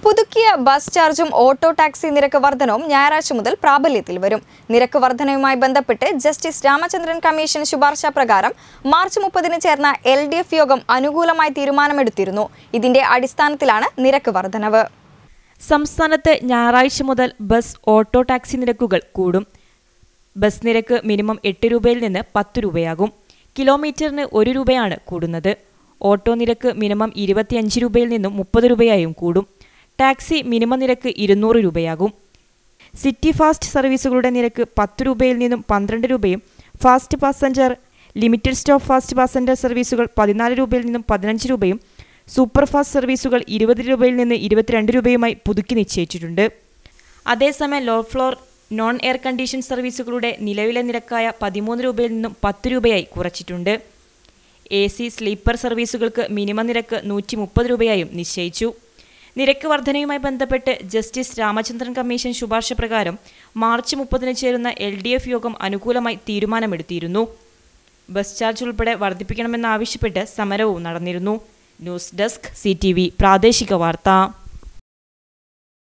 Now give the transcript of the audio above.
പുതുക്കിയ ബസ് ചാർജും auto taxi നിരക്ക് വർധനവും ഞായറാഴ്ച മുതൽ പ്രാബല്യത്തിൽ വരും നിരക്ക് വർധനയുമായി ബന്ധപ്പെട്ട് ജസ്റ്റിസ് രാമചന്ദ്രൻ കമ്മീഷൻ ശുപാർശ പ്രകാരം മാർച്ച് മുപ്പതിന് ചേർന്ന എൽ ഡി എഫ് യോഗം അനുകൂലമായി തീരുമാനമെടുത്തിരുന്നു ഇതിന്റെ അടിസ്ഥാനത്തിലാണ് നിരക്ക് വർധനവ് സംസ്ഥാനത്ത് ഞായറാഴ്ച മുതൽ ബസ് ഓട്ടോ ടാക്സി നിരക്കുകൾ കൂടും ബസ് നിരക്ക് മിനിമം എട്ട് രൂപയിൽ നിന്ന് പത്ത് രൂപയാകും കിലോമീറ്ററിന് ഒരു രൂപയാണ് കൂടുന്നത് ഓട്ടോ നിരക്ക് മിനിമം ഇരുപത്തിയഞ്ച് രൂപയിൽ നിന്നും മുപ്പത് രൂപയായും കൂടും ടാക്സി മിനിമം നിരക്ക് ഇരുന്നൂറ് രൂപയാകും സിറ്റി ഫാസ്റ്റ് സർവീസുകളുടെ നിരക്ക് പത്ത് രൂപയിൽ നിന്നും പന്ത്രണ്ട് രൂപയും fast passenger limited stop fast passenger സർവീസുകൾ പതിനാല് രൂപയിൽ നിന്നും പതിനഞ്ച് രൂപയും സൂപ്പർ ഫാസ്റ്റ് സർവീസുകൾ ഇരുപത് രൂപയിൽ നിന്ന് ഇരുപത്തിരണ്ട് രൂപയുമായി പുതുക്കി നിശ്ചയിച്ചിട്ടുണ്ട് അതേസമയം low floor non air condition സർവീസുകളുടെ നിലവിലെ നിരക്കായ പതിമൂന്ന് രൂപയിൽ നിന്നും പത്ത് രൂപയായി കുറച്ചിട്ടുണ്ട് എ സി സ്ലീപ്പർ സർവീസുകൾക്ക് മിനിമം നിരക്ക് നൂറ്റി മുപ്പത് രൂപയായും നിശ്ചയിച്ചു നിരക്ക് വർധനയുമായി ബന്ധപ്പെട്ട് ജസ്റ്റിസ് രാമചന്ദ്രൻ കമ്മീഷൻ ശുപാർശ പ്രകാരം മാർച്ച് മുപ്പതിന് ചേരുന്ന എൽ ഡി എഫ് യോഗം അനുകൂലമായി തീരുമാനമെടുത്തിയിരുന്നു ബസ് ചാർജ് ഉൾപ്പെടെ വർദ്ധിപ്പിക്കണമെന്നാവശ്യപ്പെട്ട് സമരവും നടന്നിരുന്നു ന്യൂസ് ഡെസ്ക് സി പ്രാദേശിക വാർത്ത